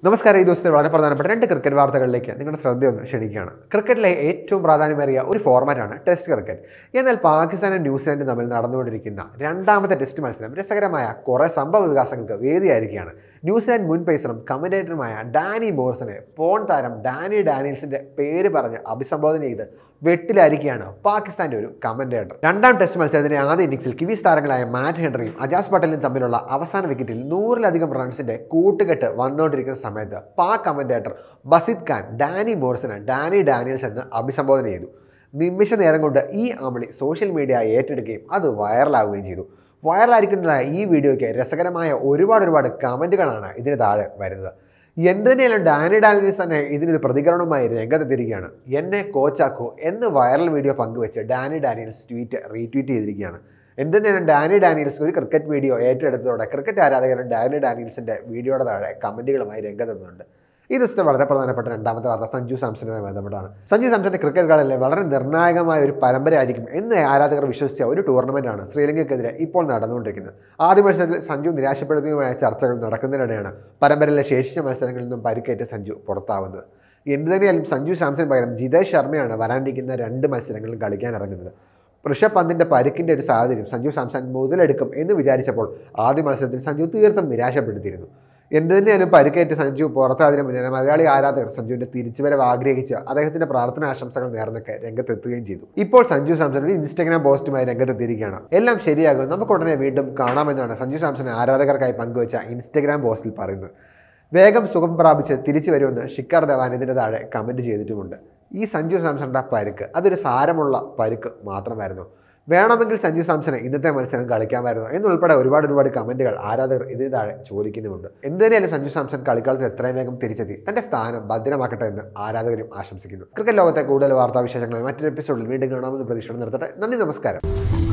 നമസ്കാരം ഈ ദിവസത്തെ വളരെ പ്രധാനപ്പെട്ട രണ്ട് ക്രിക്കറ്റ് വാർത്തകളിലേക്ക് നിങ്ങളുടെ ശ്രദ്ധ ഒന്ന് ക്ഷണിക്കുകയാണ് ക്രിക്കറ്റിലെ ഏറ്റവും പ്രാധാന്യമേറിയ ഒരു ഫോർമാറ്റാണ് ടെസ്റ്റ് ക്രിക്കറ്റ് എന്നാൽ പാകിസ്ഥാനും ന്യൂസിലാൻഡും തമ്മിൽ നടന്നുകൊണ്ടിരിക്കുന്ന രണ്ടാമത്തെ ടെസ്റ്റ് മത്സരം രസകരമായ കുറേ സംഭവ വികാസങ്ങൾക്ക് വേദിയായിരിക്കുകയാണ് ന്യൂസിലാൻഡ് മുൻ പേസറും കമൻറ്റേറ്ററുമായ ഡാനി മോറിസനെ പോൺ താരം ഡാനി ഡാനിയൽസിന്റെ പേര് പറഞ്ഞ് അഭിസംബോധന ചെയ്ത് വെട്ടിലായിരിക്കുകയാണ് പാകിസ്ഥാന്റെ ഒരു കമന്റേറ്റർ രണ്ടാം ടെസ്റ്റ് മത്സരത്തിന്റെ ആദ്യ ഇന്നിംഗ്സിൽ കിവീസ് താരങ്ങളായ മാറ്റ് ഹെൻറിയും അജാസ് പട്ടേലും തമ്മിലുള്ള അവസാന വിക്കറ്റിൽ നൂറിലധികം റൺസിന്റെ കൂട്ടുകെട്ട് വന്നുകൊണ്ടിരിക്കുന്ന സമയത്ത് പാക് കമന്റേറ്റർ ബസിദ് ഖാൻ ഡാനി മോറിസന് ഡാനി ഡാനിയൽസ് എന്ന് അഭിസംബോധന ചെയ്തു നിമിഷ നേരം കൊണ്ട് ഈ അമളി സോഷ്യൽ മീഡിയ ഏറ്റെടുക്കുകയും അത് വൈറലാവുകയും ചെയ്തു വൈറലായിരിക്കുന്നതായ ഈ വീഡിയോയ്ക്ക് രസകരമായ ഒരുപാട് ഒരുപാട് കമൻറ്റുകളാണ് ഇതിന് താഴെ വരുന്നത് എന്ത് തന്നെയാലും ഡാനി ഡാനിയൽസ് തന്നെ ഇതിനൊരു പ്രതികരണവുമായി രംഗത്തെത്തിയിരിക്കുകയാണ് എന്നെ കോച്ചാക്കോ എന്ന് വൈറൽ വീഡിയോ പങ്കുവെച്ച് ഡാനി ഡാനിയൽസ് ട്വീറ്റ് റീട്വീറ്റ് ചെയ്തിരിക്കുകയാണ് എന്ത് തന്നെയാലും ഡാനി ഡാനിയൽസ് ഒരു ക്രിക്കറ്റ് വീഡിയോ ഏറ്റെടുത്തതോടെ ക്രിക്കറ്റ് ആരാധകരും ഡാനി ഡാനിയൽസിൻ്റെ വീഡിയോയുടെ താഴെ കമൻറ്റുകളുമായി രംഗത്തെത്തുന്നുണ്ട് ഈ ദിവസത്തെ വളരെ പ്രധാനപ്പെട്ട രണ്ടാമത്തെ വാർത്ത സഞ്ജു സാംസണുമായി ബന്ധപ്പെട്ടാണ് സഞ്ജു സാംസന്റെ ക്രിക്കറ്റ് കളിലെ വളരെ നിർണായകമായ ഒരു പരമ്പരയായിരിക്കും എന്ന് ആരാധകർ വിശ്വസിച്ച ഒരു ടൂർണമെന്റാണ് ശ്രീലങ്കയ്ക്കെതിരെ ഇപ്പോൾ നടന്നുകൊണ്ടിരിക്കുന്നത് ആദ്യ മത്സരത്തിൽ സഞ്ജു നിരാശപ്പെടുത്തുകയുമായ ചർച്ചകൾ നടക്കുന്നതിനിടെയാണ് പരമ്പരയിലെ ശേഷിച്ച മത്സരങ്ങളിൽ നിന്നും പരിക്കേറ്റ് സഞ്ജു പുറത്താവുന്നത് എന്ത് തന്നെയാലും സഞ്ജു സാംസൺ പകരം ജിതേഷ് ശർമ്മയാണ് വരാനിരിക്കുന്ന രണ്ട് മത്സരങ്ങളിൽ കളിക്കാൻ ഇറങ്ങുന്നത് ഋഷഭ് പന്തിൻ്റെ പരിക്കിൻ്റെ ഒരു സാഹചര്യം സഞ്ജു സാംസൺ മുതലെടുക്കും എന്ന് വിചാരിച്ചപ്പോൾ ആദ്യ മത്സരത്തിൽ സഞ്ജു തീർത്തും നിരാശപ്പെടുത്തിയിരുന്നു എന്ത് തന്നെയാലും പരിക്കേറ്റ് സഞ്ജു പുറത്താതിന് മുന്നേ മലയാളി ആരാധകർ സഞ്ജുവിന്റെ തിരിച്ചുവരവ് ആഗ്രഹിച്ച് അദ്ദേഹത്തിന്റെ പ്രാർത്ഥന ആശംസകൾ നേർന്നൊക്കെ രംഗത്തെത്തുകയും ചെയ്തു ഇപ്പോൾ സഞ്ജു സാംസൺ ഒരു ഇൻസ്റ്റഗ്രാം പോസ്റ്റുമായി രംഗത്തെത്തിയിരിക്കുകയാണ് എല്ലാം ശരിയാകും നമുക്ക് ഉടനെ വീണ്ടും കാണാമെന്നാണ് സഞ്ജു സാംസൺ ആരാധകർക്കായി പങ്കുവച്ച ഇൻസ്റ്റഗ്രാം പോസ്റ്റിൽ പറയുന്നത് വേഗം സുഖം പ്രാപിച്ച് തിരിച്ചു വരുമെന്ന് ഷിക്കർ ധവാൻ ഇതിന് താഴെ കമൻറ്റ് ചെയ്തിട്ടുമുണ്ട് ഈ സഞ്ജു സാംസണിൻ്റെ പരുക്ക് അതൊരു സാരമുള്ള പരുക്ക് മാത്രമായിരുന്നു വേണമെങ്കിൽ സഞ്ജു സാംസനെ ഇന്നത്തെ മത്സരം കളിക്കാമായിരുന്നു എന്നുൾപ്പെടെ ഒരുപാട് ഒരുപാട് കമൻറ്റുകൾ ആരാധകർ ഇതിന് താഴെ ചോദിക്കുന്നുമുണ്ട് എന്തിനായാലും സഞ്ജു സാംസൺ കളിക്കളത്തിൽ എത്രയും വേഗം തിരിച്ചെത്തി തന്റെ സ്ഥാനം ഭദ്രമാക്കട്ടെ എന്ന് ആരാധകരും ആശംസിക്കുന്നു ക്രിക്കറ്റ് ലോകത്തെ കൂടുതൽ വാർത്താവിശേഷങ്ങളുമായി മറ്റൊരു എപ്പിസോഡിൽ വീണ്ടും കാണാമെന്ന് പ്രതീക്ഷ നിർത്തട്ടെ നന്ദി നമസ്കാരം